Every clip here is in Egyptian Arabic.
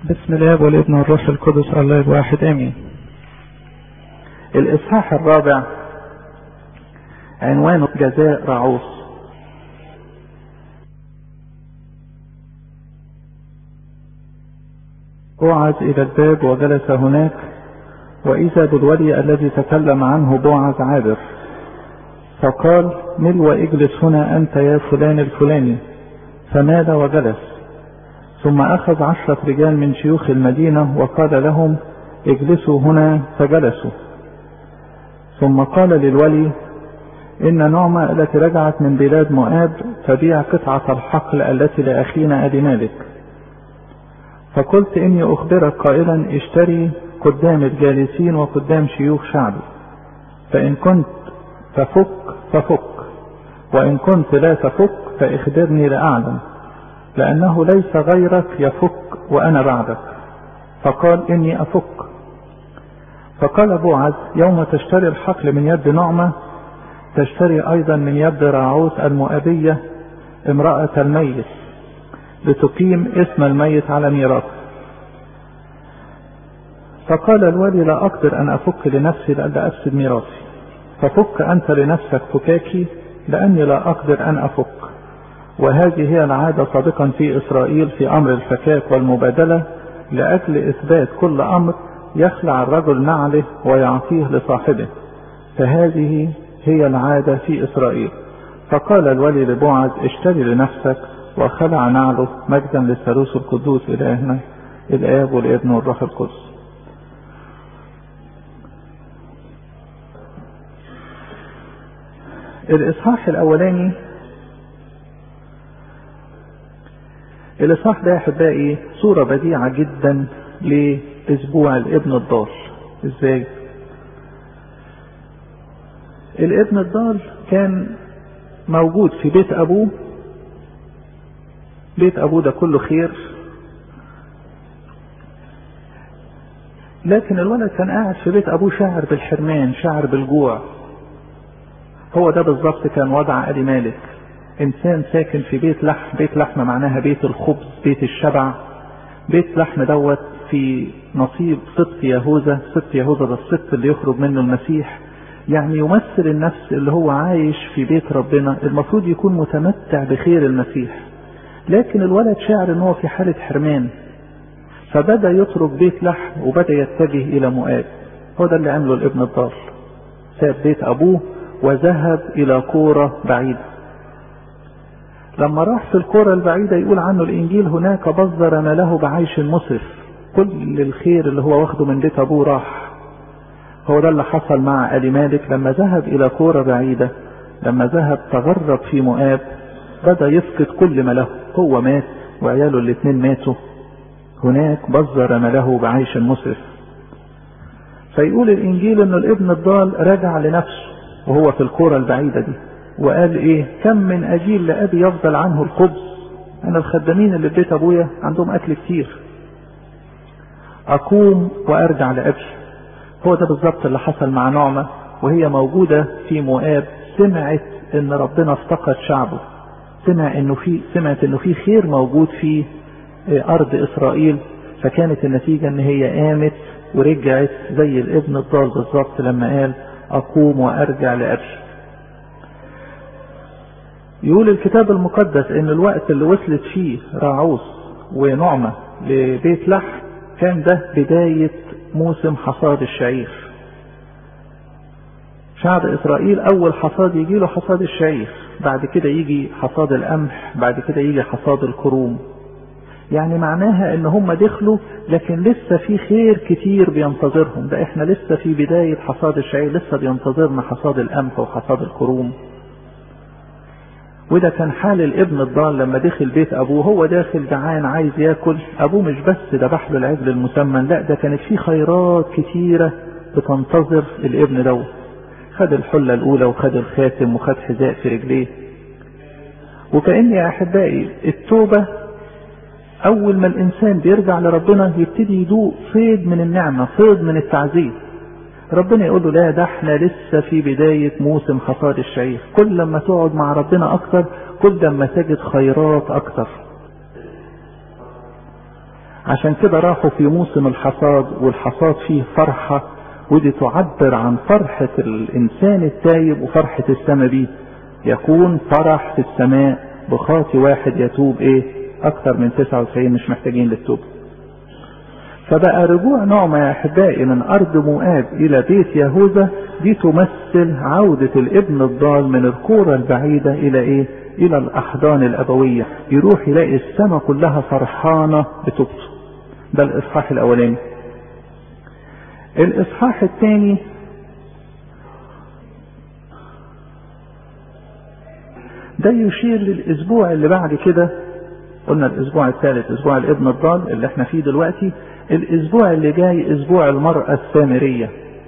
بسم الله والابن والروح القدس الله الواحد امين الاصحاح الرابع عنوانه جزاء رعوس بوعز الى الباب وجلس هناك واذا بالولي الذي تكلم عنه بوعز عابر فقال مل واجلس هنا انت يا فلان الفلاني فمال وجلس ثم أخذ عشرة رجال من شيوخ المدينة وقال لهم اجلسوا هنا فجلسوا ثم قال للولي إن نعمة التي رجعت من بلاد مؤاب تبيع قطعة الحقل التي لأخينا أبي مالك فقلت إني أخبرك قائلا اشتري قدام الجالسين وقدام شيوخ شعبي فإن كنت تفك ففك وإن كنت لا تفك فاخبرني لأعلم لأنه ليس غيرك يفك وأنا بعدك فقال إني أفك فقال بوعز يوم تشتري الحقل من يد نعمة تشتري أيضا من يد راعوس المؤبية امرأة الميت لتقيم اسم الميت على ميراث فقال الولي لا أقدر أن أفك لنفسي لألا أفسد ميراثي ففك أنت لنفسك فكاكي لأني لا أقدر أن أفك وهذه هي العادة سابقا في إسرائيل في أمر الفكاك والمبادلة لأجل إثبات كل أمر يخلع الرجل نعله ويعطيه لصاحبه فهذه هي العادة في إسرائيل فقال الولي لبوعز اشتري لنفسك وخلع نعله مجدا للثالوث القدوس إلهنا الآب والابن والروح القدس الإصحاح الأولاني الإصحاح ده يا أحبائي صورة بديعة جدا لأسبوع الابن الضال إزاي؟ الابن الضال كان موجود في بيت أبوه بيت أبوه ده كله خير لكن الولد كان قاعد في بيت أبوه شاعر بالحرمان شاعر بالجوع هو ده بالظبط كان وضع أبي مالك انسان ساكن في بيت لحم بيت لحم معناها بيت الخبز بيت الشبع بيت لحم دوت في نصيب سبط يهوذا سبط يهوذا ده السبط اللي يخرج منه المسيح يعني يمثل النفس اللي هو عايش في بيت ربنا المفروض يكون متمتع بخير المسيح لكن الولد شاعر ان هو في حالة حرمان فبدأ يترك بيت لحم وبدأ يتجه الى مؤاب هو ده اللي عمله الابن الضال ساب بيت ابوه وذهب الى كورة بعيدة لما راح في القرى البعيدة يقول عنه الإنجيل هناك بذر ما له بعيش مسرف كل الخير اللي هو واخده من بيت أبوه راح هو ده اللي حصل مع أبي مالك لما ذهب إلى كورة بعيدة لما ذهب تغرب في مؤاب بدأ يفقد كل ما له هو مات وعياله الاثنين ماتوا هناك بذر ما له بعيش مسرف فيقول الإنجيل إنه الابن الضال رجع لنفسه وهو في الكورة البعيدة دي وقال ايه كم من اجيل لابي يفضل عنه الخبز انا الخدامين اللي في بيت ابويا عندهم اكل كتير اقوم وارجع لابي هو ده بالظبط اللي حصل مع نعمة وهي موجودة في مؤاب سمعت ان ربنا افتقد شعبه سمع انه في سمعت انه في خير موجود في ارض اسرائيل فكانت النتيجة ان هي قامت ورجعت زي الابن الضال بالظبط لما قال اقوم وارجع لابي يقول الكتاب المقدس ان الوقت اللي وصلت فيه راعوس ونعمة لبيت لحم كان ده بداية موسم حصاد الشعير شعب اسرائيل اول حصاد يجي له حصاد الشعير بعد كده يجي حصاد القمح بعد كده يجي حصاد الكروم يعني معناها ان هم دخلوا لكن لسه في خير كتير بينتظرهم ده احنا لسه في بداية حصاد الشعير لسه بينتظرنا حصاد القمح وحصاد الكروم وده كان حال الابن الضال لما دخل بيت ابوه هو داخل جعان عايز ياكل ابوه مش بس ذبح له العجل المسمن لا ده كانت فيه خيرات كتيرة بتنتظر الابن دوت خد الحلة الاولى وخد الخاتم وخد حذاء في رجليه وكأن يا احبائي التوبة اول ما الانسان بيرجع لربنا يبتدي يدوق صيد من النعمة صيد من التعزيز ربنا يقول له لا ده احنا لسه في بداية موسم حصاد الشعير كل لما تقعد مع ربنا اكتر كل لما تجد خيرات اكتر عشان كده راحوا في موسم الحصاد والحصاد فيه فرحة ودي تعبر عن فرحة الإنسان التايب وفرحة السماء بيه يكون فرح في السماء بخاطي واحد يتوب ايه اكثر من 99 مش محتاجين للتوبة فبقى رجوع نعمة يا احبائي من ارض مؤاب الى بيت يهوذا دي تمثل عودة الابن الضال من الكورة البعيدة الى ايه الى الاحضان الابوية يروح يلاقي السماء كلها فرحانة بتوبته ده الاصحاح الاولاني الاصحاح الثاني ده يشير للاسبوع اللي بعد كده قلنا الاسبوع الثالث اسبوع الابن الضال اللي احنا فيه دلوقتي الاسبوع اللي جاي اسبوع المرأة السامرية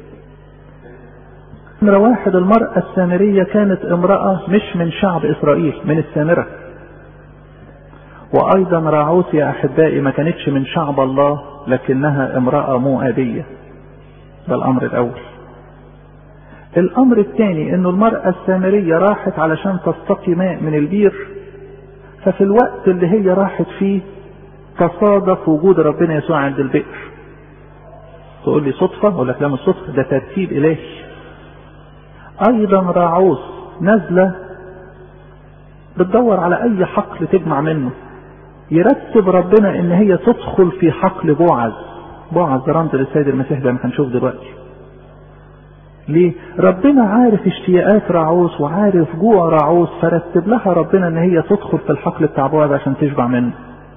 نمرة واحد المرأة السامرية كانت امرأة مش من شعب اسرائيل من السامرة وايضا راعوس يا احبائي ما كانتش من شعب الله لكنها امرأة مؤابية ده الامر الاول الامر الثاني انه المرأة السامرية راحت علشان تستقي ماء من البير ففي الوقت اللي هي راحت فيه تصادف وجود ربنا يسوع عند البئر تقول لي صدفة اقول لك لا مش صدفة ده ترتيب الهي ايضا راعوس نازلة بتدور على اي حقل تجمع منه يرتب ربنا ان هي تدخل في حقل بوعز بوعز ده رمز للسيد المسيح زي ما هنشوف دلوقتي ليه؟ ربنا عارف اشتياقات راعوس وعارف جوع راعوس فرتب لها ربنا ان هي تدخل في الحقل بتاع بوعز عشان تشبع منه.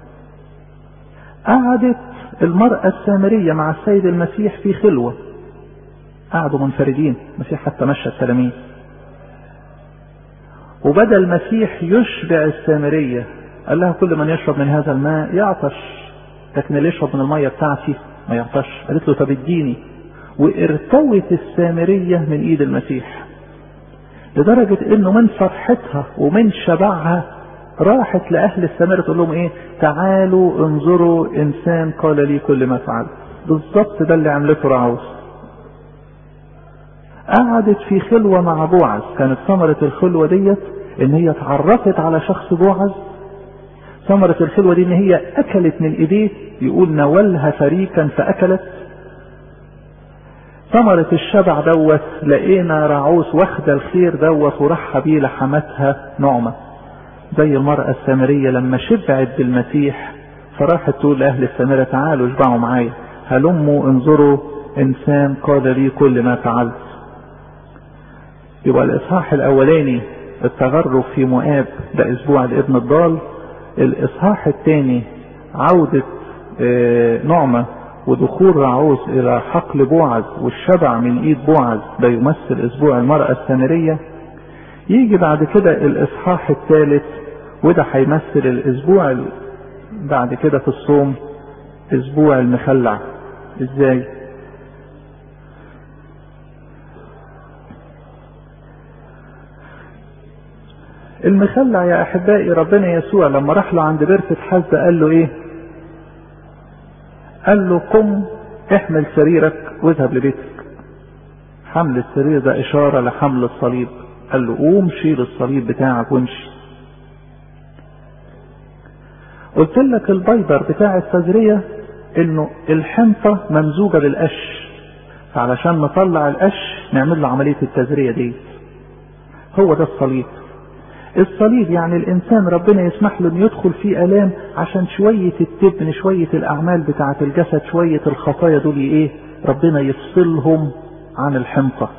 قعدت المرأة السامرية مع السيد المسيح في خلوة. قعدوا منفردين، المسيح حتى مشى التلاميذ. وبدا المسيح يشبع السامرية، قال لها كل من يشرب من هذا الماء يعطش، لكن اللي يشرب من المية بتاعتي ما يعطش، قالت له طب اديني، وارتوت السامرية من ايد المسيح لدرجة انه من فرحتها ومن شبعها راحت لأهل السامرة تقول لهم ايه تعالوا انظروا انسان قال لي كل ما فعل بالظبط ده اللي عملته راعوس قعدت في خلوة مع بوعز كانت ثمرة الخلوة ديت ان هي اتعرفت على شخص بوعز ثمرة الخلوة دي ان هي اكلت من ايديه يقول نولها فريكا فاكلت ثمرة الشبع دوت لقينا راعوس واخدة الخير دوت وراح بيه لحمتها نعمة زي المرأة السامرية لما شبعت بالمسيح فراحت تقول لأهل السامرة تعالوا اشبعوا معايا هلموا انظروا إنسان قال لي كل ما فعلت يبقى الإصحاح الأولاني التغرب في مؤاب ده أسبوع الابن الضال الإصحاح الثاني عودة نعمة ودخول راعوس الى حقل بوعز والشبع من ايد بوعز ده يمثل اسبوع المرأة السامرية يجي بعد كده الاصحاح الثالث وده هيمثل الاسبوع بعد كده في الصوم اسبوع المخلع ازاي المخلع يا احبائي ربنا يسوع لما راح له عند بيرة حزة قال له ايه قال له قم احمل سريرك واذهب لبيتك حمل السرير ده اشارة لحمل الصليب قال له قوم شيل الصليب بتاعك وامشي قلت لك البيبر بتاع التزرية انه الحنطة ممزوجة بالقش فعلشان نطلع القش نعمل له عملية التزرية دي هو ده الصليب الصليب يعني الانسان ربنا يسمح له انه يدخل فيه الام عشان شوية التبن شوية الاعمال بتاعة الجسد شوية الخطايا دول ايه ربنا يفصلهم عن الحنطة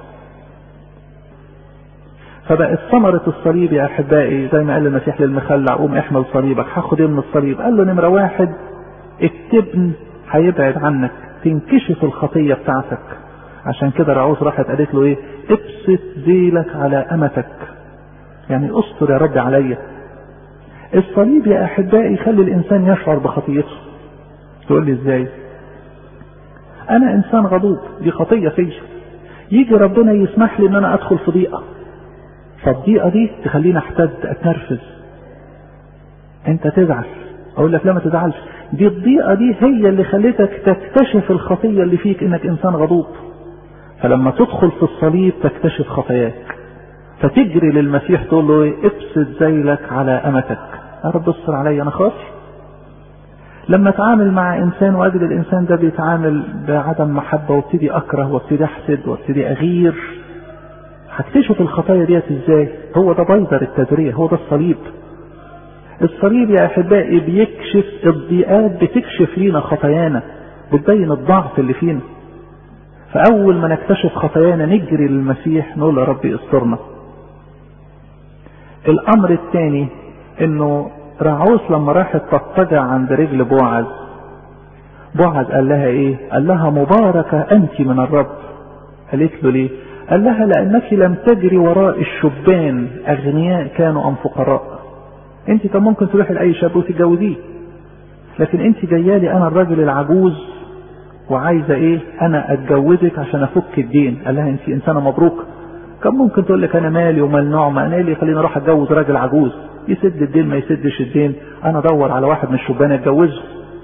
فبقت ثمرة الصليب يا احبائي زي ما قال المسيح للمخلع قوم احمل صليبك هاخد ايه من الصليب قال له نمرة واحد التبن هيبعد عنك تنكشف الخطية بتاعتك عشان كده رعوز راحت قالت له ايه ابسط ذيلك على امتك يعني استر يا رب عليا الصليب يا احبائي يخلي الانسان يشعر بخطيته تقول لي ازاي انا انسان غضوب دي خطيه فيا يجي ربنا يسمح لي ان انا ادخل في ضيقه فالضيقه دي تخليني احتد اتنرفز انت تزعل اقول لك لا ما تزعلش دي الضيقه دي هي اللي خلتك تكتشف الخطيه اللي فيك انك انسان غضوب فلما تدخل في الصليب تكتشف خطاياك فتجري للمسيح تقول له ايه ابسط ذيلك على امتك يا رب استر عليا انا خاطي لما اتعامل مع انسان واجد الانسان ده بيتعامل بعدم محبة وابتدي اكره وابتدي احسد وابتدي اغير هكتشف الخطايا ديت ازاي هو ده بيضر التدرية هو ده الصليب الصليب يا احبائي بيكشف الضيقات بتكشف لينا خطايانا بتبين الضعف اللي فينا فاول ما نكتشف خطايانا نجري للمسيح نقول يا ربي استرنا الامر الثاني انه راعوس لما راحت تضطجع عند رجل بوعز بوعز قال لها ايه قال لها مباركة انت من الرب قالت له ليه قال لها لانك لم تجري وراء الشبان اغنياء كانوا ام فقراء انت كان ممكن تروحي لاي شاب وتتجوزيه لكن انت جايالي انا الراجل العجوز وعايزه ايه انا اتجوزك عشان افك الدين قال لها انت انسانه مبروكه كان ممكن تقول لك انا مالي ومال نعمه انا لي خليني اروح اتجوز راجل عجوز يسد الدين ما يسدش الدين انا ادور على واحد من الشبان اتجوزه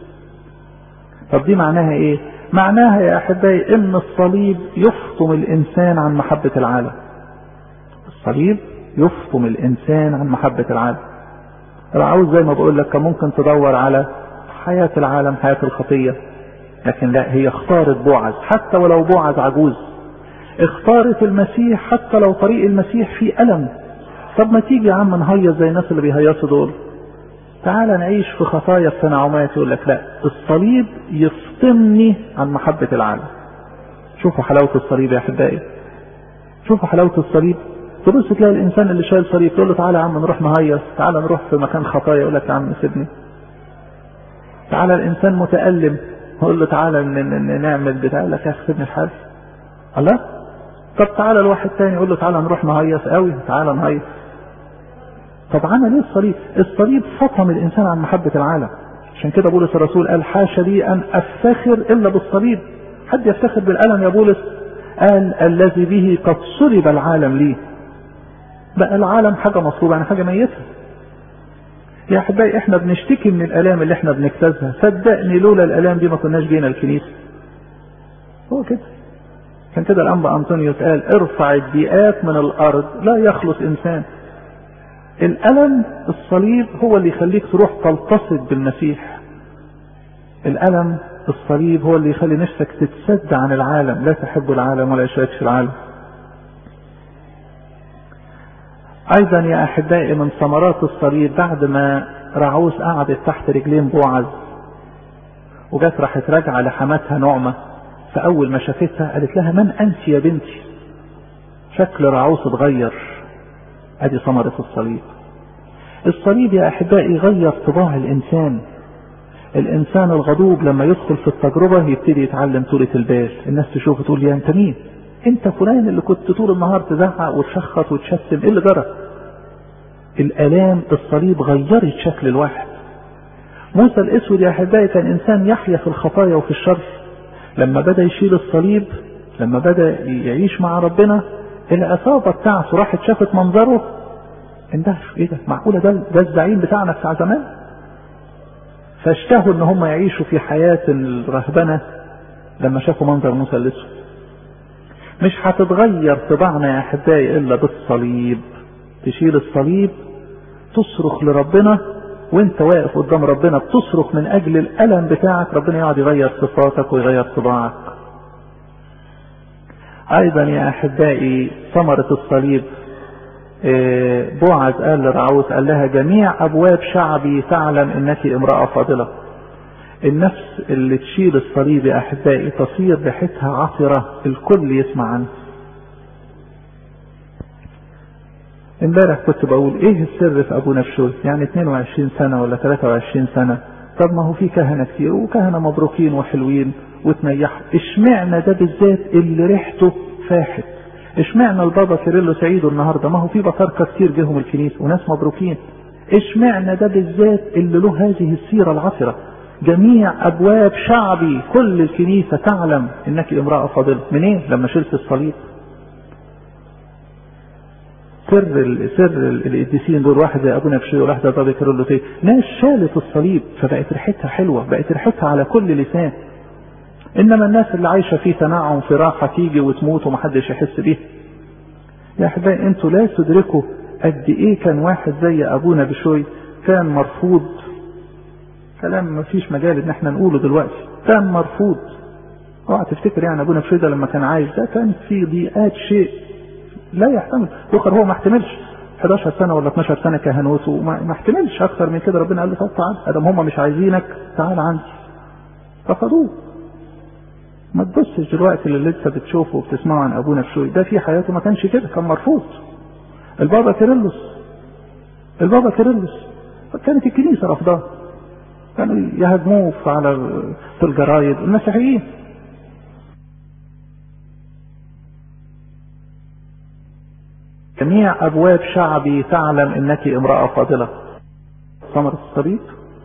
طب دي معناها ايه معناها يا احبائي ان الصليب يفطم الانسان عن محبه العالم الصليب يفطم الانسان عن محبه العالم العاوز زي ما بقول لك كان ممكن تدور على حياه العالم حياه الخطيه لكن لا هي اختارت بوعز حتى ولو بوعز عجوز اختارت المسيح حتى لو طريق المسيح فيه ألم طب ما تيجي يا عم نهيص زي الناس اللي بيهيصوا دول تعال نعيش في خطايا التنعمات يقول لك لا الصليب يفطمني عن محبة العالم شوفوا حلاوة الصليب يا أحبائي شوفوا حلاوة الصليب تبص تلاقي الإنسان اللي شايل صليب تقول له تعالى يا عم نروح نهيص تعالى نروح في مكان خطايا يقول لك يا عم سيبني تعالى الإنسان متألم يقول له تعالى نعمل بتاع لك يا أخي سيبني الحال الله طب تعالى الواحد تاني يقول له تعالى نروح نهيص قوي تعالى نهيص طب عمل ايه الصليب الصليب فطم الانسان عن محبة العالم عشان كده بولس الرسول قال حاشا لي ان افتخر الا بالصليب حد يفتخر بالالم يا بولس قال الذي به قد صلب العالم لي بقى العالم حاجة مصلوبة يعني حاجة ميتة يا احبائي احنا بنشتكي من الالام اللي احنا بنجتازها صدقني لولا الالام دي ما كناش جينا الكنيسة هو كده كان كده الانبا انطونيوس قال ارفع الضيقات من الارض لا يخلص انسان الالم الصليب هو اللي يخليك تروح تلتصق بالمسيح الالم الصليب هو اللي يخلي نفسك تتسد عن العالم لا تحب العالم ولا يشارك في العالم ايضا يا احبائي من ثمرات الصليب بعد ما رعوس قعدت تحت رجلين بوعز وجت راحت راجعه لحماتها نعمه فاول ما شافتها قالت لها من انت يا بنتي شكل رعوس اتغير ادي ثمرة الصليب الصليب يا احبائي غير طباع الانسان الانسان الغضوب لما يدخل في التجربة يبتدي يتعلم طولة البال الناس تشوفه تقول يا انت مين انت فلان اللي كنت طول النهار تزعق وتشخط وتشتم ايه اللي جرى الالام الصليب غيرت شكل الواحد موسى الاسود يا احبائي كان انسان يحيا في الخطايا وفي الشر لما بدا يشيل الصليب لما بدا يعيش مع ربنا العصابه بتاعته راحت شافت منظره اندهش ايه ده معقوله ده ده الزعيم بتاعنا بتاع زمان فاشتهوا ان هم يعيشوا في حياه الرهبنه لما شافوا منظر موسى الاسود مش هتتغير طباعنا يا احبائي الا بالصليب تشيل الصليب تصرخ لربنا وانت واقف قدام ربنا بتصرخ من اجل الالم بتاعك ربنا يقعد يغير صفاتك ويغير طباعك ايضا يا احبائي ثمرة الصليب بوعز قال لرعوس قال لها جميع ابواب شعبي تعلم انك امرأة فاضلة النفس اللي تشيل الصليب يا احبائي تصير ريحتها عطرة الكل يسمع عنها امبارح كنت بقول ايه السر في ابو نفشول يعني 22 سنة ولا 23 سنة طب ما هو في كهنة كتير وكهنة مبروكين وحلوين وتنيحوا اشمعنى ده بالذات اللي ريحته فاحت اشمعنى البابا كيرلو سعيد النهارده ما هو في بطاركه كتير جيهم الكنيسه وناس مبروكين اشمعنى ده بالذات اللي له هذه السيره العطره جميع ابواب شعبي كل الكنيسه تعلم انك امراه فاضله منين لما شلت الصليب سر سر القديسين دول واحد زي ابونا بشير وواحد زي بابا كيرلو تي ناس شالت الصليب فبقت ريحتها حلوه بقت ريحتها على كل لسان انما الناس اللي عايشه في تنعم في راحه تيجي وتموت ومحدش يحس بيها يا احبائي انتوا لا تدركوا قد ايه كان واحد زي ابونا بشوي كان مرفوض كلام ما فيش مجال ان احنا نقوله دلوقتي كان مرفوض اوعى تفتكر يعني ابونا بشيدة لما كان عايش ده كان في ضيقات شيء لا يحتمل بكر هو ما احتملش 11 سنه ولا 12 سنه كهنوت وما ما احتملش اكتر من كده ربنا قال له طب تعال ادم هم مش عايزينك تعال عندي رفضوه ما تبصش دلوقتي اللي لسه بتشوفه وبتسمعه عن ابونا بشوي ده في حياته ما كانش كده كان مرفوض البابا كيرلس البابا كيرلس كانت الكنيسه رفضاه كانوا يهاجموه على في الجرايد المسيحيين جميع ابواب شعبي تعلم انك امراه فاضله ثمره الصليب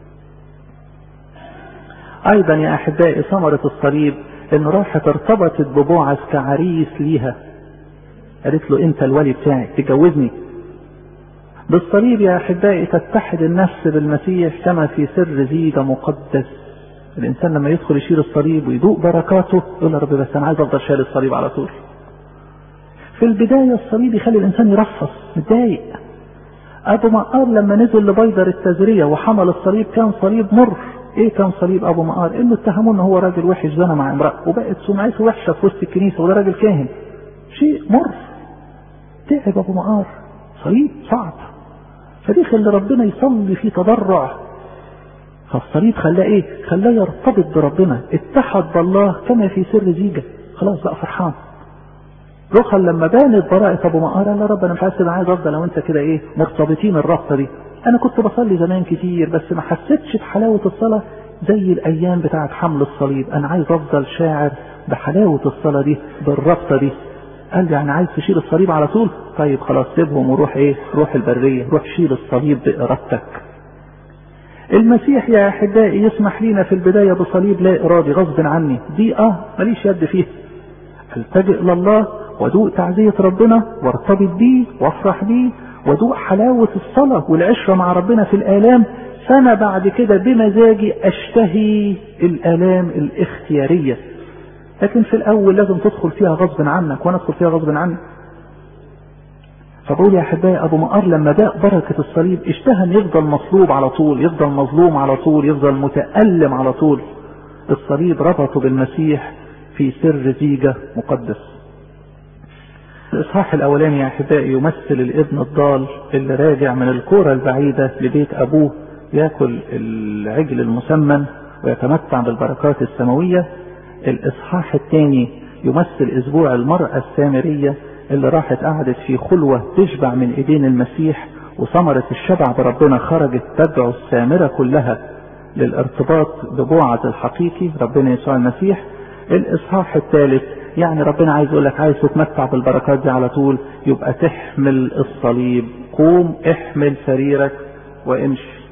ايضا يا احبائي ثمره الصليب ان راحت ارتبطت ببوعز كعريس ليها قالت له انت الولي بتاعي تجوزني بالصليب يا احبائي تتحد النفس بالمسيح كما في سر زيجة مقدس الانسان لما يدخل يشيل الصليب ويذوق بركاته يقول يا رب بس انا عايز افضل شايل الصليب على طول في البداية الصليب يخلي الانسان يرفص متضايق ابو مقار لما نزل لبيدر التزرية وحمل الصليب كان صليب مر ايه كان صليب ابو مقار انه اتهموه ان هو راجل وحش زنى مع امرأة وبقت سمعته وحشة في وسط الكنيسة وده راجل كاهن شيء مر تعب ابو مقار صليب صعب فدي اللي ربنا يصلي فيه تضرع فالصليب خلاه ايه خلاه يرتبط بربنا اتحد بالله كما في سر زيجة خلاص بقى فرحان رخل لما بانت براءة ابو مقار قال يا رب انا مش عايز انا عايز افضل لو انت كده ايه مرتبطين الرابطه دي انا كنت بصلي زمان كتير بس ما حسيتش بحلاوة الصلاة زي الايام بتاعة حمل الصليب انا عايز افضل شاعر بحلاوة الصلاة دي بالرابطة دي قال لي يعني عايز تشيل الصليب على طول طيب خلاص سيبهم وروح ايه روح البرية روح شيل الصليب بارادتك المسيح يا احبائي يسمح لينا في البداية بصليب لا ارادي غصب عني دي اه ماليش يد فيه التجئ لله وادوق تعزية ربنا وارتبط بيه وافرح بيه وادوق حلاوة الصلاة والعشرة مع ربنا في الآلام سنة بعد كده بمزاجي أشتهي الآلام الاختيارية لكن في الأول لازم تدخل فيها غصب عنك وأنا أدخل فيها غصب عني فبقول يا أحبائي أبو مقار لما داق بركة الصليب اشتهى أن يفضل مصلوب على طول يفضل مظلوم على طول يفضل متألم على طول الصليب ربطه بالمسيح في سر زيجة مقدس الإصحاح الأولاني يا أحبائي يمثل الابن الضال اللي راجع من الكورة البعيدة لبيت أبوه ياكل العجل المسمن ويتمتع بالبركات السماوية الإصحاح الثاني يمثل أسبوع المرأة السامرية اللي راحت قعدت في خلوة تشبع من إيدين المسيح وثمرة الشبع بربنا خرجت تدعو السامرة كلها للارتباط ببوعة الحقيقي ربنا يسوع المسيح الإصحاح الثالث يعني ربنا عايز يقول لك عايز تتمتع بالبركات دي على طول يبقى تحمل الصليب قوم احمل سريرك وامشي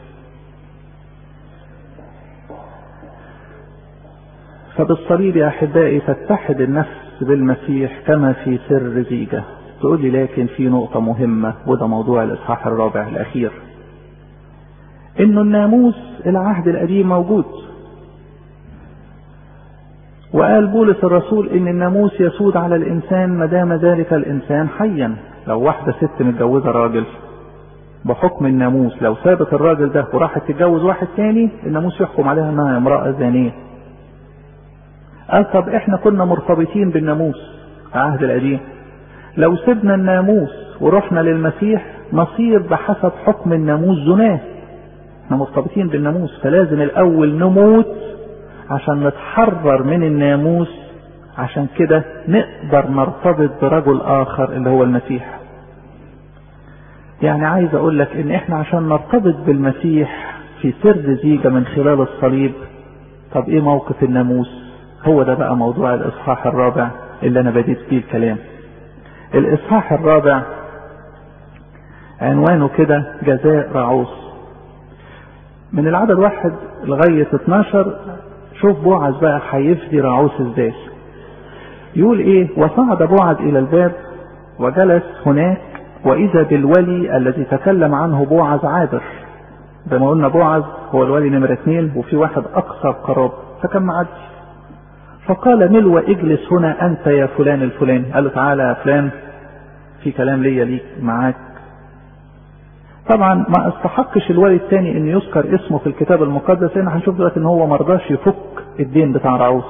فبالصليب يا احبائي تتحد النفس بالمسيح كما في سر زيجة تقول لي لكن في نقطة مهمة وده موضوع الاصحاح الرابع الاخير انه الناموس العهد القديم موجود وقال بولس الرسول ان الناموس يسود على الانسان ما دام ذلك الانسان حيا لو واحده ست متجوزه راجل بحكم الناموس لو سابت الراجل ده وراحت تتجوز واحد تاني الناموس يحكم عليها انها امراه زانيه قال طب احنا كنا مرتبطين بالناموس العهد القديم لو سبنا الناموس ورحنا للمسيح نصير بحسب حكم الناموس زناه احنا مرتبطين بالناموس فلازم الاول نموت عشان نتحرر من الناموس عشان كده نقدر نرتبط برجل اخر اللي هو المسيح يعني عايز اقول لك ان احنا عشان نرتبط بالمسيح في سر زيجة من خلال الصليب طب ايه موقف الناموس هو ده بقى موضوع الاصحاح الرابع اللي انا بديت فيه الكلام الاصحاح الرابع عنوانه كده جزاء رعوس من العدد واحد لغاية 12 شوف بوعز بقى هيفدي رعوس ازاي يقول ايه وصعد بوعز الى الباب وجلس هناك واذا بالولي الذي تكلم عنه بوعز عابر زي ما قلنا بوعز هو الولي نمرة اثنين وفي واحد اقصر قراب فكان معدي فقال ملوى اجلس هنا انت يا فلان الفلاني قال له تعالى يا فلان في كلام ليا ليك معاك طبعا ما استحقش الولي الثاني ان يذكر اسمه في الكتاب المقدس لان هنشوف دلوقتي ان هو مرضاش يفك الدين بتاع رعوس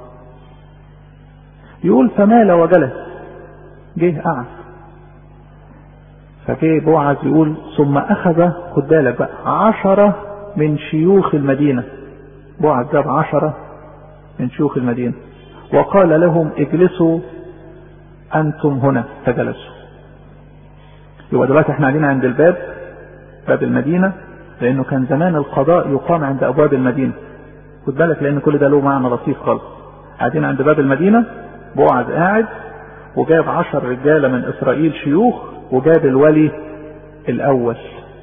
يقول فمال وجلس جه قعد فجه بوعز يقول ثم اخذ خد بالك بقى عشرة من شيوخ المدينة بوعز جاب عشرة من شيوخ المدينة وقال لهم اجلسوا انتم هنا فجلسوا يبقى دلوقتي احنا قاعدين عند الباب باب المدينة لانه كان زمان القضاء يقام عند ابواب المدينة خد بالك لان كل ده له معنى لطيف خالص قاعدين عند باب المدينة بوعز قاعد وجاب عشر رجالة من اسرائيل شيوخ وجاب الولي الاول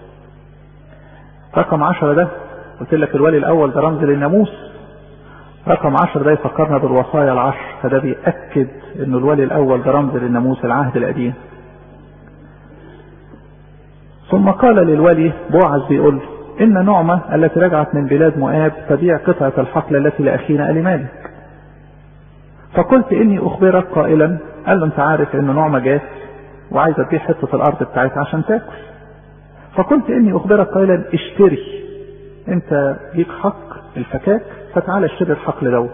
رقم عشرة ده قلت لك الولي الاول ده رمز للناموس رقم عشر ده يفكرنا بالوصايا العشر فده بيأكد انه الولي الاول ده رمز للناموس العهد القديم ثم قال للولي بوعز بيقول ان نعمة التي رجعت من بلاد مؤاب تبيع قطعة الحقل التي لاخينا اليمالك فقلت اني اخبرك قائلا قال له انت عارف ان نعمة جات وعايزة تبيع حتة الارض بتاعتها عشان تاكل فقلت اني اخبرك قائلا اشتري انت ليك حق الفكاك فتعال اشتري الحقل دوت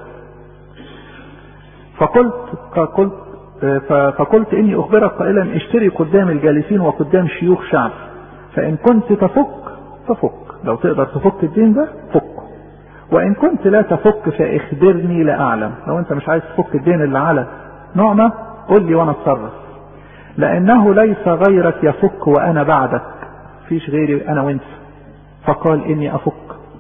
فقلت فقلت فقلت اني اخبرك قائلا اشتري قدام الجالسين وقدام شيوخ شعب فان كنت تفك ففك لو تقدر تفك الدين ده فكه وان كنت لا تفك فاخبرني لاعلم لو انت مش عايز تفك الدين اللي على نعمة قل لي وانا اتصرف لانه ليس غيرك يفك وانا بعدك فيش غيري انا وانت فقال اني افك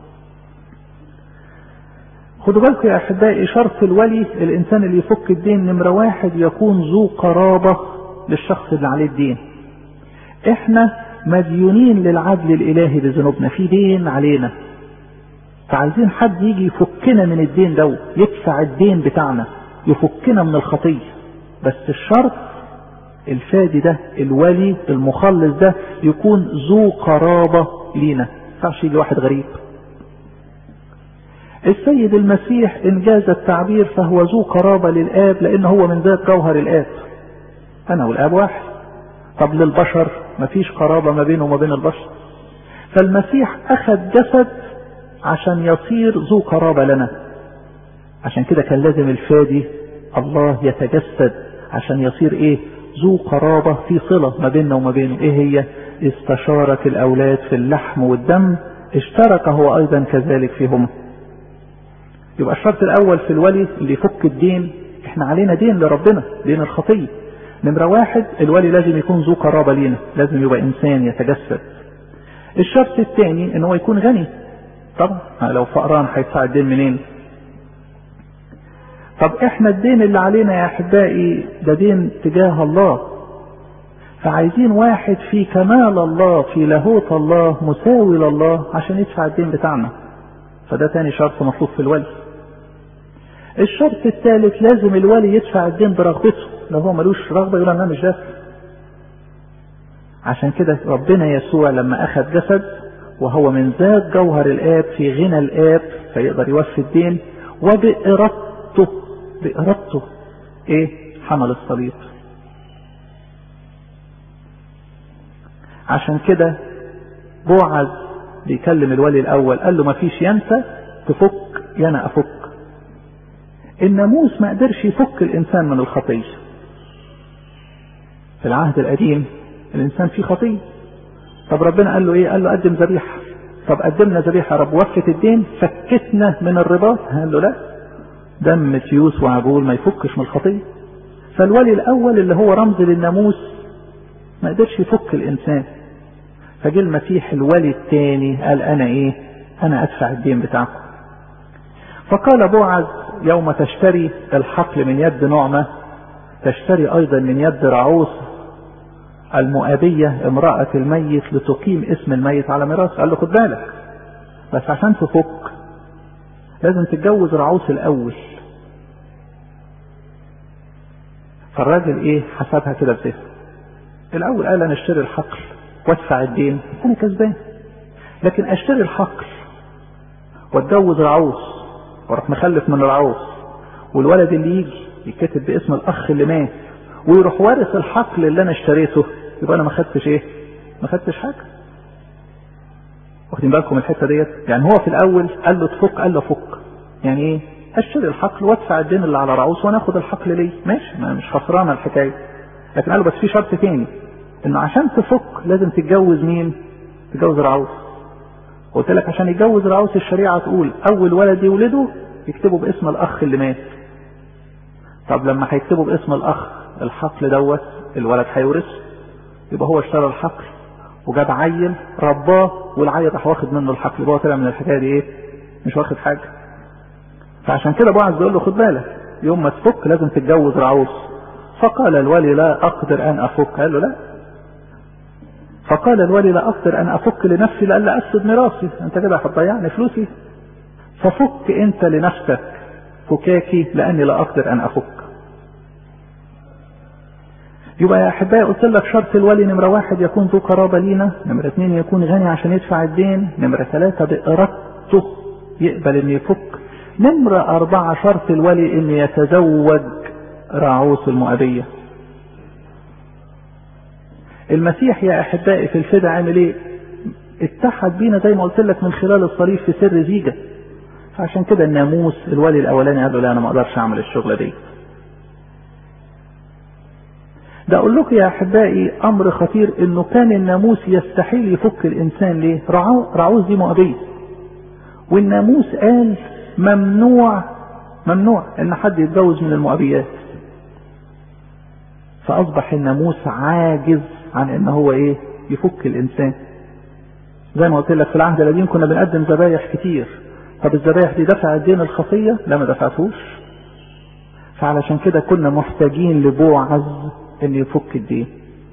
خدوا بالكم يا احبائي شرط الولي الانسان اللي يفك الدين نمره واحد يكون ذو قرابه للشخص اللي عليه الدين. احنا مديونين للعدل الالهي بذنوبنا في دين علينا. فعايزين حد يجي يفكنا من الدين ده يدفع الدين بتاعنا يفكنا من الخطيه. بس الشرط الفادي ده الولي المخلص ده يكون ذو قرابه لينا. ما ينفعش يجي واحد غريب. السيد المسيح إن جاز التعبير فهو ذو قرابة للآب لأن هو من ذات جوهر الآب أنا والآب واحد طب للبشر مفيش قرابة ما بينه وما بين البشر فالمسيح أخذ جسد عشان يصير ذو قرابة لنا عشان كده كان لازم الفادي الله يتجسد عشان يصير ايه ذو قرابة في صلة ما بيننا وما بينه ايه هي استشارك الأولاد في اللحم والدم اشترك هو أيضا كذلك فيهما يبقى الشرط الاول في الولي اللي يفك الدين احنا علينا دين لربنا دين الخطيه نمرة واحد الولي لازم يكون ذو قرابة لينا لازم يبقى انسان يتجسد الشرط الثاني ان هو يكون غني طبعا لو فقران هيدفع الدين منين طب احنا الدين اللي علينا يا احبائي ده دين تجاه الله فعايزين واحد في كمال الله في لاهوت الله مساوي لله عشان يدفع الدين بتاعنا فده تاني شرط مطلوب في الولي الشرط الثالث لازم الولي يدفع الدين برغبته لو هو ملوش رغبه يقول انا مش دافع عشان كده ربنا يسوع لما اخذ جسد وهو من ذات جوهر الاب في غنى الاب فيقدر يوفي الدين وبارادته بارادته ايه حمل الصليب عشان كده بوعز بيكلم الولي الاول قال له ما فيش ينسى تفك يا انا افك الناموس ما قدرش يفك الانسان من الخطيه في العهد القديم الانسان فيه خطيه طب ربنا قال له ايه قال له قدم ذبيحه طب قدمنا ذبيحه يا رب وفت الدين فكتنا من الرباط قال له لا دم تيوس وعجول ما يفكش من الخطيه فالولي الاول اللي هو رمز للناموس ما قدرش يفك الانسان فجه المسيح الولي الثاني قال انا ايه انا ادفع الدين بتاعكم فقال بوعز يوم تشتري الحقل من يد نعمة تشتري ايضا من يد رعوس المؤابية امرأة الميت لتقيم اسم الميت على ميراث قال له خد بالك بس عشان تفك لازم تتجوز رعوس الاول فالراجل ايه حسبها كده بسهل الاول قال انا اشتري الحقل وادفع الدين انا كسبان لكن اشتري الحقل واتجوز رعوس واروح مخلف من الرعوس والولد اللي يجي يتكتب باسم الاخ اللي مات ويروح وارث الحقل اللي انا اشتريته يبقى انا ما خدتش ايه ما خدتش حاجه واخدين بالكم الحته ديت يعني هو في الاول قال له تفك قال له فك يعني ايه اشتري الحقل وادفع الدين اللي على رعوس وناخد الحقل ليه ماشي ما مش خسرانه الحكايه لكن قال له بس في شرط تاني انه عشان تفك لازم تتجوز مين تتجوز رعوس قلت لك عشان يتجوز رعوس الشريعه تقول اول ولد يولده يكتبه باسم الاخ اللي مات طب لما هيكتبوا باسم الاخ الحقل دوت الولد هيورثه يبقى هو اشترى الحقل وجاب عيل رباه والعيل راح واخد منه الحقل يبقى هو طلع من الحكايه دي ايه؟ مش واخد حاجه. فعشان كده بوعز بيقول له خد بالك يوم ما تفك لازم تتجوز رعوس. فقال الولي لا اقدر ان افك قال له لا. فقال الولي لا اقدر ان افك لنفسي لئلا افسد ميراثي انت كده هتضيعني فلوسي. ففك انت لنفسك فكاكي لاني لا اقدر ان افك. يبقى يا احبائي قلت لك شرط الولي نمره واحد يكون ذو قرابه لينا، نمره اثنين يكون غني عشان يدفع الدين، نمره ثلاثه بارادته يقبل ان يفك، نمره اربعه شرط الولي ان يتزوج راعوس المؤبيه. المسيح يا احبائي في الفدا عامل ايه؟ اتحد بينا زي ما قلت لك من خلال الصليب في سر زيجه. فعشان كده الناموس الولي الاولاني قال له لا انا ما اقدرش اعمل الشغله دي. ده اقول لكم يا احبائي امر خطير انه كان الناموس يستحيل يفك الانسان ليه رعو رعوز دي مؤبية والناموس قال ممنوع ممنوع ان حد يتجوز من المؤبيات فاصبح الناموس عاجز عن ان هو ايه يفك الانسان زي ما قلت لك في العهد القديم كنا بنقدم ذبايح كتير طب الذبايح دي دفعت دين الخطيه لا ما دفعتوش فعلشان كده كنا محتاجين لبوعز ان يفك الدين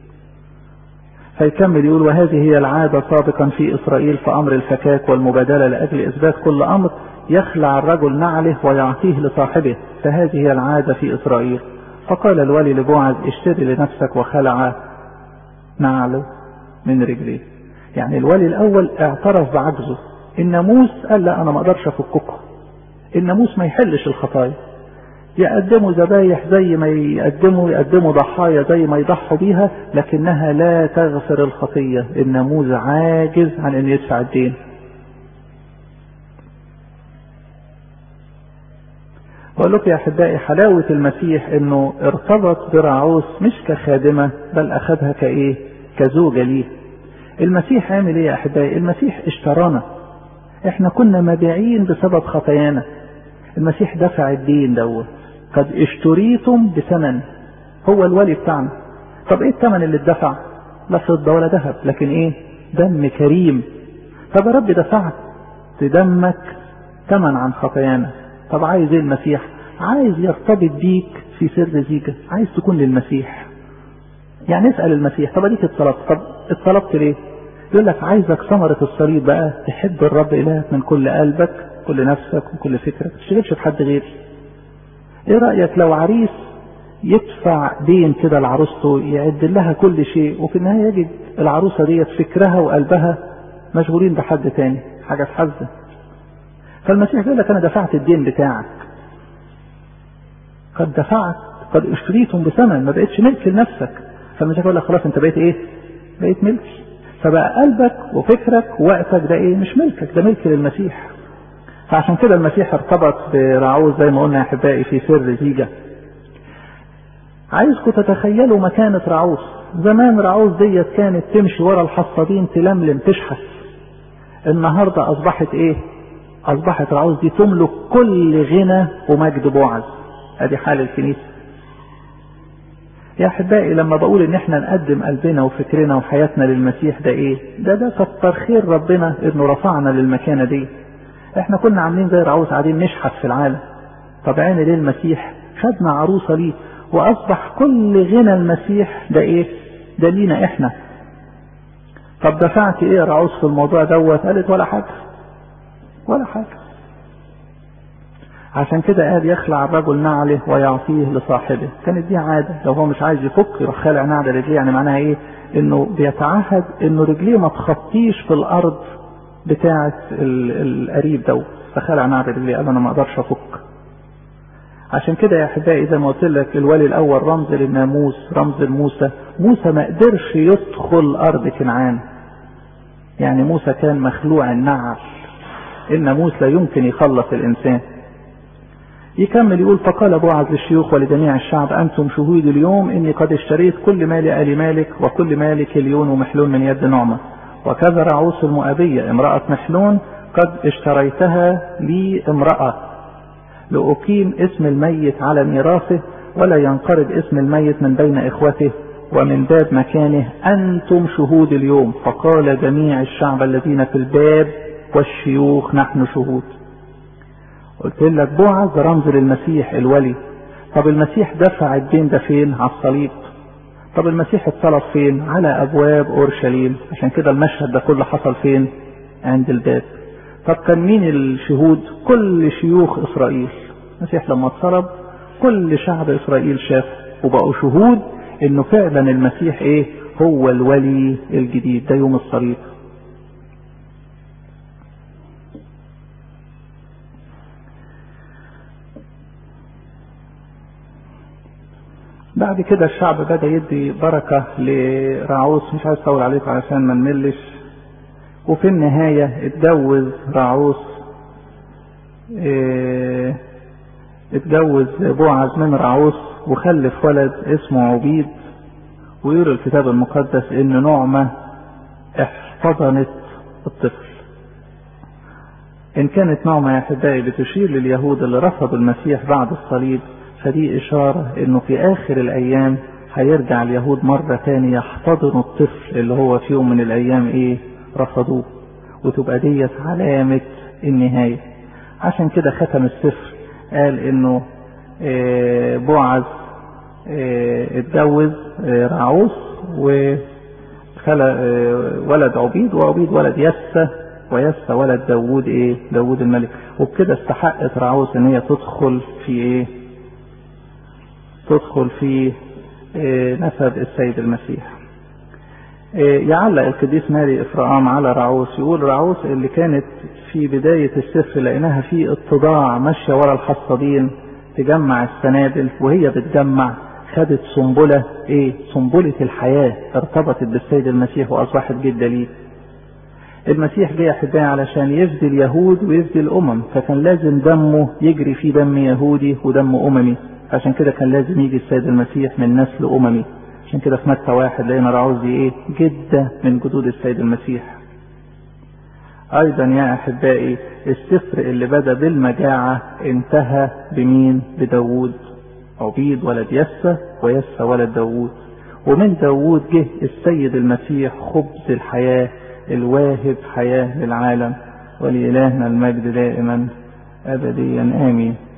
فيكمل يقول وهذه هي العادة سابقا في إسرائيل في أمر الفكاك والمبادلة لأجل إثبات كل أمر يخلع الرجل نعله ويعطيه لصاحبه فهذه هي العادة في إسرائيل فقال الولي لبوعز اشتري لنفسك وخلع نعله من رجليه يعني الولي الأول اعترف بعجزه الناموس قال لا أنا ما أقدرش أفككم الناموس ما يحلش الخطايا يقدموا ذبايح زي ما يقدموا يقدموا ضحايا زي ما يضحوا بيها لكنها لا تغفر الخطية الناموس عاجز عن ان يدفع الدين بقول لكم يا احبائي حلاوة المسيح انه ارتبط برعوس مش كخادمة بل اخذها كايه كزوجة ليه المسيح عامل ايه يا احبائي المسيح اشترانا احنا كنا مبيعين بسبب خطايانا المسيح دفع الدين دوت قد اشتريتم بثمن هو الولي بتاعنا طب ايه الثمن اللي اتدفع لا فضة ولا ذهب لكن ايه دم كريم طب يا رب دفعت دمك ثمن عن خطايانا طب عايز ايه المسيح عايز يرتبط بيك في سر زيجة عايز تكون للمسيح يعني اسأل المسيح طب اديك اتصلبت طب اتصلبت ليه يقول لك عايزك ثمرة الصليب بقى تحب الرب إلهك من كل قلبك كل نفسك وكل فكرك ما تشتغلش في حد غيري ايه رأيك لو عريس يدفع دين كده لعروسته يعد لها كل شيء وفي النهاية يجد العروسة ديت فكرها وقلبها مشغولين بحد تاني حاجة تحزن فالمسيح يقول لك انا دفعت الدين بتاعك قد دفعت قد اشتريتم بثمن ما بقتش ملك لنفسك فالمسيح يقول لك خلاص انت بقيت ايه بقيت ملكي فبقى قلبك وفكرك ووقتك ده ايه مش ملكك ده ملك للمسيح فعشان كده المسيح ارتبط برعوز زي ما قلنا يا احبائي في سر زيجة عايزكم تتخيلوا مكانة رعوز زمان رعوز ديت كانت تمشي ورا الحصادين تلملم تشحت النهاردة اصبحت ايه اصبحت رعوز دي تملك كل غنى ومجد بوعز ادي حال الكنيسة يا احبائي لما بقول ان احنا نقدم قلبنا وفكرنا وحياتنا للمسيح ده ايه ده ده كتر خير ربنا انه رفعنا للمكانة دي احنا كنا عاملين زي العروس قاعدين نشحت في العالم طب عين ليه المسيح خدنا عروسة ليه واصبح كل غنى المسيح ده ايه ده لينا احنا طب دفعت ايه يا رعوس في الموضوع دوت قالت ولا حاجة ولا حاجة عشان كده قال يخلع الرجل نعله ويعطيه لصاحبه كانت دي عادة لو هو مش عايز يفك يروح خالع نعل رجليه يعني معناها ايه انه بيتعهد انه رجليه ما تخطيش في الارض بتاعة القريب دوت فخلع نعل رجليه قال انا ما اقدرش افك عشان كده يا احبائي زي ما قلت لك الولي الاول رمز للناموس رمز لموسى موسى ما قدرش يدخل ارض كنعان يعني موسى كان مخلوع النعل الناموس لا يمكن يخلص الإنسان يكمل يقول فقال بوعز للشيوخ ولجميع الشعب أنتم شهود اليوم إني قد اشتريت كل مال آل مالك وكل مال كليون ومحلون من يد نعمة وكذا رعوس المؤبية امرأة محلون قد اشتريتها لي امرأة لأقيم اسم الميت على ميراثه ولا ينقرض اسم الميت من بين إخوته ومن باب مكانه أنتم شهود اليوم فقال جميع الشعب الذين في الباب والشيوخ نحن شهود قلت لك بوعز رمز للمسيح الولي طب المسيح دفع الدين ده فين على الصليب طب المسيح اتصلب فين على ابواب اورشليم عشان كده المشهد ده كله حصل فين عند الباب طب كان مين الشهود كل شيوخ اسرائيل المسيح لما اتصلب كل شعب اسرائيل شاف وبقوا شهود انه فعلا المسيح ايه هو الولي الجديد ده يوم الصليب بعد كده الشعب بدا يدي بركه لراعوس مش عايز اطول عليكم علشان ما نملش وفي النهايه اتجوز راعوس اه اتجوز بوعز من راعوس وخلف ولد اسمه عبيد ويقول الكتاب المقدس ان نعمه احتضنت الطفل ان كانت نعمه يا احبائي بتشير لليهود اللي رفضوا المسيح بعد الصليب فدي إشارة إنه في آخر الأيام هيرجع اليهود مرة تانية يحتضنوا الطفل اللي هو في يوم من الأيام إيه رفضوه وتبقى ديت علامة النهاية عشان كده ختم السفر قال إنه إيه بوعز إيه اتجوز إيه رعوس وخلق ولد عبيد وعبيد ولد يسى ويسى ولد داوود ايه داوود الملك وبكده استحقت رعوس ان هي تدخل في ايه تدخل في نسب السيد المسيح يعلق القديس ماري افرام على رعوس يقول رعوس اللي كانت في بداية السفر لقيناها في اتضاع ماشية ورا الحصادين تجمع السنابل وهي بتجمع خدت سنبلة ايه سنبلة الحياة ارتبطت بالسيد المسيح واصبحت جدة ليه المسيح جه احبائي علشان يفدي اليهود ويفدي الامم فكان لازم دمه يجري فيه دم يهودي ودم اممي عشان كده كان لازم يجي السيد المسيح من نسل اممي عشان كده في متى واحد لقينا رعوز دي ايه جدة من جدود السيد المسيح ايضا يا احبائي السفر اللي بدا بالمجاعة انتهى بمين بداوود عبيد ولد يسى ويسى ولد داوود ومن داوود جه السيد المسيح خبز الحياة الواهب حياة للعالم ولإلهنا المجد دائما أبديا آمين